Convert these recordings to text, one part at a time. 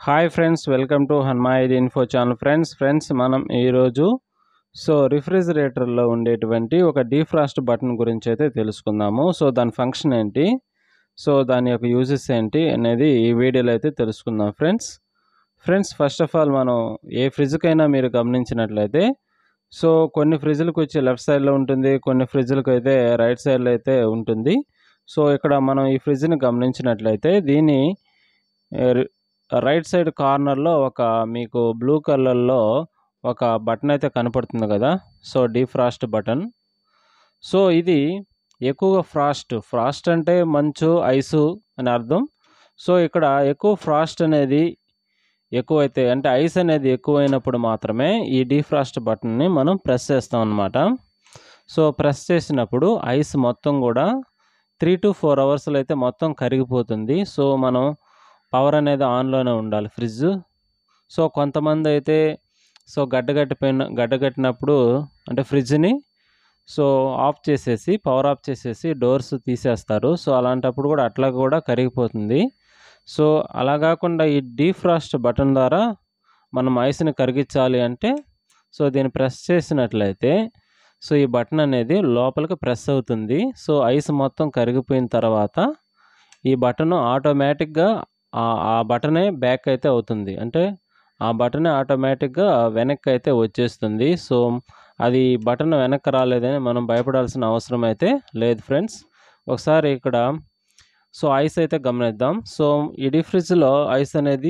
hi friends welcome to హన్మాయిడ్ info channel friends friends మనం ఈరోజు సో రిఫ్రిజిరేటర్లో ఉండేటువంటి ఒక డీఫ్రాస్ట్ బటన్ గురించి అయితే తెలుసుకుందాము సో దాని ఫంక్షన్ ఏంటి సో దాని యొక్క యూజెస్ ఏంటి అనేది ఈ వీడియోలో అయితే తెలుసుకుందాం friends friends first of all మనం ఏ ఫ్రిడ్జ్కైనా మీరు గమనించినట్లయితే సో కొన్ని ఫ్రిడ్జ్లకు వచ్చి లెఫ్ట్ సైడ్లో ఉంటుంది కొన్ని ఫ్రిడ్జ్లకు అయితే రైట్ సైడ్లో అయితే ఉంటుంది సో ఇక్కడ మనం ఈ ఫ్రిడ్జ్ని గమనించినట్లయితే దీని ఏ, రైట్ సైడ్ కార్నర్లో ఒక మీకు బ్లూ కలర్లో ఒక బటన్ అయితే కనపడుతుంది కదా సో డీఫ్రాస్ట్ బటన్ సో ఇది ఎక్కువగా ఫ్రాస్ట్ ఫ్రాస్ట్ అంటే మంచు ఐసు అని అర్థం సో ఇక్కడ ఎక్కువ ఫ్రాస్ట్ అనేది ఎక్కువైతే అంటే ఐస్ అనేది ఎక్కువైనప్పుడు మాత్రమే ఈ డీఫ్రాస్ట్ బటన్ని మనం ప్రెస్ చేస్తాం అన్నమాట సో ప్రెస్ చేసినప్పుడు ఐస్ మొత్తం కూడా త్రీ టు ఫోర్ అవర్స్లో అయితే మొత్తం కరిగిపోతుంది సో మనం పవర్ అనేది ఆన్లోనే ఉండాలి ఫ్రిడ్జ్ సో కొంతమంది అయితే సో గడ్డగట్టిపోయిన గడ్డగట్టినప్పుడు అంటే ఫ్రిడ్జ్ని సో ఆఫ్ చేసేసి పవర్ ఆఫ్ చేసేసి డోర్స్ తీసేస్తారు సో అలాంటప్పుడు కూడా అట్లా కూడా కరిగిపోతుంది సో అలా కాకుండా ఈ డీఫ్రాస్ట్ బటన్ ద్వారా మనం ఐస్ని కరిగించాలి అంటే సో దీన్ని ప్రెస్ చేసినట్లయితే సో ఈ బటన్ అనేది లోపలికి ప్రెస్ అవుతుంది సో ఐస్ మొత్తం కరిగిపోయిన తర్వాత ఈ బటన్ ఆటోమేటిక్గా ఆ- ఆ బటనే బ్యాక్ అయితే అవుతుంది అంటే ఆ బటనే ఆటోమేటిక్గా వెనక్కి అయితే వచ్చేస్తుంది సో అది బటన్ వెనక్కి రాలేదని మనం భయపడాల్సిన అవసరం అయితే లేదు ఫ్రెండ్స్ ఒకసారి ఇక్కడ సో ఐస్ అయితే గమనిద్దాం సో ఈ డీ ఫ్రిడ్జ్లో ఐస్ అనేది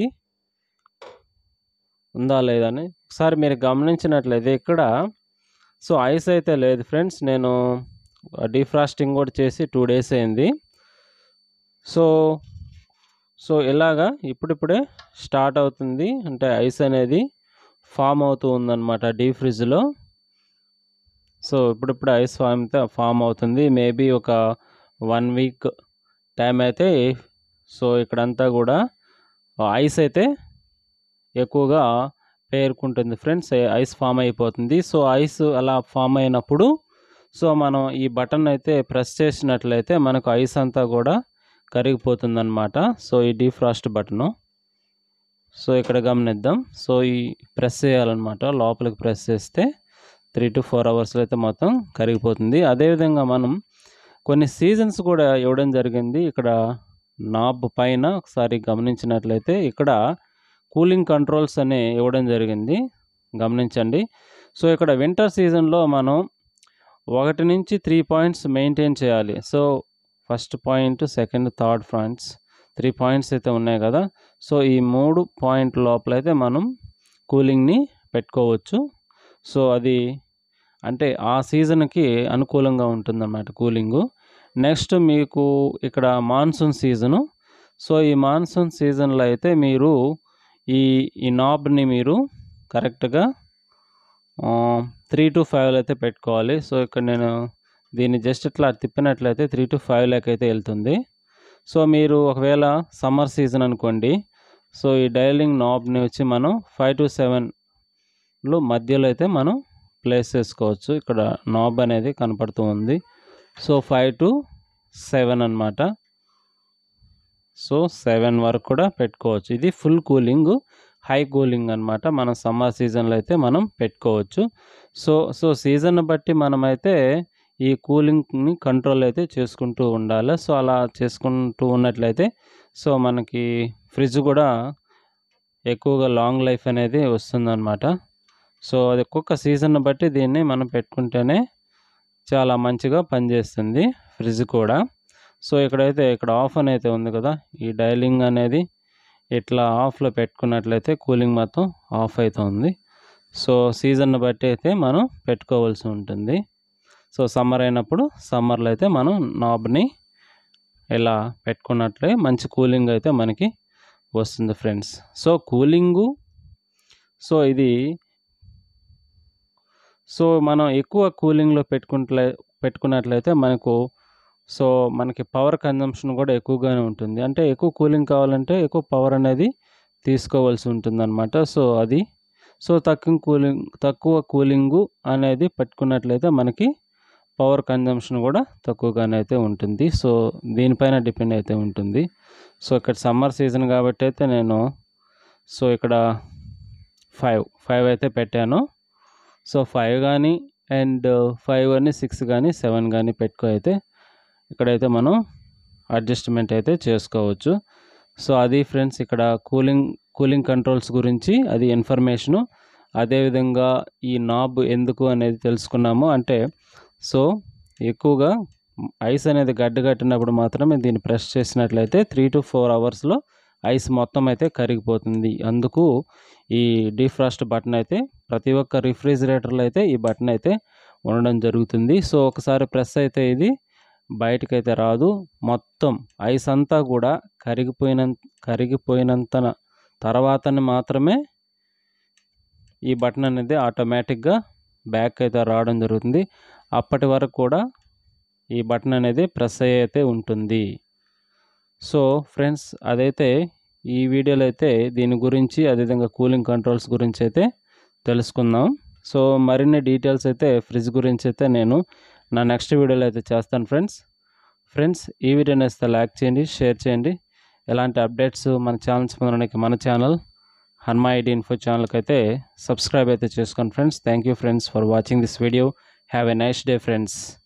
ఉందా లేదని ఒకసారి మీరు గమనించినట్లయితే ఇక్కడ సో ఐస్ అయితే లేదు ఫ్రెండ్స్ నేను డీఫ్రాస్టింగ్ కూడా చేసి టూ డేస్ అయింది సో సో ఇలాగా ఇప్పుడిప్పుడే స్టార్ట్ అవుతుంది అంటే ఐస్ అనేది ఫామ్ అవుతూ ఉందన్నమాట డీ ఫ్రిడ్జ్లో సో ఇప్పుడిప్పుడు ఐస్ ఫామ్ అయితే ఫామ్ అవుతుంది మేబీ ఒక వన్ వీక్ టైం అయితే సో ఇక్కడంతా కూడా ఐస్ అయితే ఎక్కువగా పేరుకుంటుంది ఫ్రెండ్స్ ఐస్ ఫామ్ అయిపోతుంది సో ఐస్ అలా ఫామ్ అయినప్పుడు సో మనం ఈ బటన్ అయితే ప్రెస్ చేసినట్లయితే మనకు ఐస్ అంతా కూడా కరిగిపోతుంది అనమాట సో ఈ డీఫ్రాస్ట్ బటను సో ఇక్కడ గమనిద్దాం సో ఈ ప్రెస్ చేయాలన్నమాట లోపలికి ప్రెస్ చేస్తే త్రీ టు ఫోర్ అవర్స్లో అయితే మొత్తం కరిగిపోతుంది అదేవిధంగా మనం కొన్ని సీజన్స్ కూడా ఇవ్వడం జరిగింది ఇక్కడ నాబ్ పైన ఒకసారి గమనించినట్లయితే ఇక్కడ కూలింగ్ కంట్రోల్స్ అని ఇవ్వడం జరిగింది గమనించండి సో ఇక్కడ వింటర్ సీజన్లో మనం ఒకటి నుంచి త్రీ పాయింట్స్ మెయింటైన్ చేయాలి so first point second third points three points అయితే ఉన్నాయి కదా సో ఈ మూడు పాయింట్ లోపల అయితే మనం కూలింగ్ని పెట్టుకోవచ్చు సో అది అంటే ఆ సీజన్కి అనుకూలంగా ఉంటుందన్నమాట కూలింగు నెక్స్ట్ మీకు ఇక్కడ మాన్సూన్ సీజను సో ఈ మాన్సూన్ సీజన్లో అయితే మీరు ఈ ఈ నాబ్ని మీరు కరెక్ట్గా త్రీ టు ఫైవ్ అయితే పెట్టుకోవాలి సో ఇక్కడ నేను దీన్ని జస్ట్ ఇట్లా తిప్పినట్లయితే త్రీ టు ఫైవ్ లెక్క అయితే వెళ్తుంది సో మీరు ఒకవేళ సమ్మర్ సీజన్ అనుకోండి సో ఈ డైలింగ్ నాబ్ని వచ్చి మనం ఫైవ్ టు సెవెన్లో మధ్యలో అయితే మనం ప్లేస్ చేసుకోవచ్చు ఇక్కడ నాబ్ అనేది కనపడుతూ ఉంది సో ఫైవ్ టు సెవెన్ అన్నమాట సో సెవెన్ వరకు కూడా పెట్టుకోవచ్చు ఇది ఫుల్ కూలింగ్ హై కూలింగ్ అన్నమాట మనం సమ్మర్ సీజన్లో అయితే మనం పెట్టుకోవచ్చు సో సో సీజన్ బట్టి మనమైతే ఈ కూలింగ్ని కంట్రోల్ అయితే చేసుకుంటూ ఉండాలి సో అలా చేసుకుంటూ ఉన్నట్లయితే సో మనకి ఫ్రిడ్జ్ కూడా ఎక్కువగా లాంగ్ లైఫ్ అనేది వస్తుందన్నమాట సో అది ఒక్కొక్క సీజన్ బట్టి దీన్ని మనం పెట్టుకుంటేనే చాలా మంచిగా పనిచేస్తుంది ఫ్రిడ్జ్ కూడా సో ఇక్కడైతే ఇక్కడ ఆఫ్ అని అయితే ఉంది కదా ఈ డైలింగ్ అనేది ఇట్లా ఆఫ్లో పెట్టుకున్నట్లయితే కూలింగ్ మొత్తం ఆఫ్ అవుతుంది సో సీజన్ బట్టి అయితే మనం పెట్టుకోవాల్సి ఉంటుంది సో సమ్మర్ అయినప్పుడు సమ్మర్లో అయితే మనం నాబ్ని ఇలా పెట్టుకున్నట్లే మంచి కూలింగ్ అయితే మనకి వస్తుంది ఫ్రెండ్స్ సో కూలింగు సో ఇది సో మనం ఎక్కువ కూలింగ్లో పెట్టుకుంట్లే పెట్టుకున్నట్లయితే మనకు సో మనకి పవర్ కన్జంప్షన్ కూడా ఎక్కువగానే ఉంటుంది అంటే ఎక్కువ కూలింగ్ కావాలంటే ఎక్కువ పవర్ అనేది తీసుకోవాల్సి ఉంటుంది అనమాట సో అది సో తక్కువ కూలింగ్ తక్కువ కూలింగు అనేది పెట్టుకున్నట్లయితే మనకి పవర్ కన్జంప్షన్ కూడా తక్కువగానే అయితే ఉంటుంది సో దీనిపైన డిపెండ్ అయితే ఉంటుంది సో ఇక్కడ సమ్మర్ సీజన్ కాబట్టి అయితే నేను సో ఇక్కడ ఫైవ్ ఫైవ్ అయితే పెట్టాను సో ఫైవ్ కానీ అండ్ ఫైవ్ కానీ సిక్స్ కానీ సెవెన్ కానీ పెట్టుకో అయితే ఇక్కడైతే మనం అడ్జస్ట్మెంట్ అయితే చేసుకోవచ్చు సో అది ఫ్రెండ్స్ ఇక్కడ కూలింగ్ కూలింగ్ కంట్రోల్స్ గురించి అది ఇన్ఫర్మేషను అదేవిధంగా ఈ నాబ్ ఎందుకు అనేది తెలుసుకున్నాము అంటే సో ఎక్కువగా ఐస్ అనేది గడ్డ కట్టినప్పుడు మాత్రమే దీన్ని ప్రెస్ చేసినట్లయితే త్రీ టు ఫోర్ అవర్స్లో ఐస్ మొత్తం అయితే కరిగిపోతుంది అందుకు ఈ డీఫ్రాస్ట్ బటన్ అయితే ప్రతి ఒక్క రిఫ్రిజిరేటర్లో అయితే ఈ బటన్ అయితే ఉండడం జరుగుతుంది సో ఒకసారి ప్రెస్ అయితే ఇది బయటకైతే రాదు మొత్తం ఐస్ అంతా కూడా కరిగిపోయిన కరిగిపోయినంత తర్వాతనే మాత్రమే ఈ బటన్ అనేది ఆటోమేటిక్గా బ్యాక్ అయితే రావడం జరుగుతుంది అప్పటి వరకు కూడా ఈ బటన్ అనేది ప్రెస్ అయ్యి అయితే ఉంటుంది సో ఫ్రెండ్స్ అదైతే ఈ వీడియోలో అయితే దీని గురించి అదేవిధంగా కూలింగ్ కంట్రోల్స్ గురించి అయితే తెలుసుకుందాం సో మరిన్ని డీటెయిల్స్ అయితే ఫ్రిడ్జ్ గురించి అయితే నేను నా నెక్స్ట్ వీడియోలో అయితే చేస్తాను ఫ్రెండ్స్ ఫ్రెండ్స్ ఈ వీడియోని వేస్తే లైక్ చేయండి షేర్ చేయండి ఎలాంటి అప్డేట్స్ మన ఛానల్స్ పొందడానికి మన ఛానల్ హన్మా ఐడి ఇన్ఫో ఛానల్కి అయితే సబ్స్క్రైబ్ అయితే చేసుకోండి friends thank you friends for watching this video have a nice day friends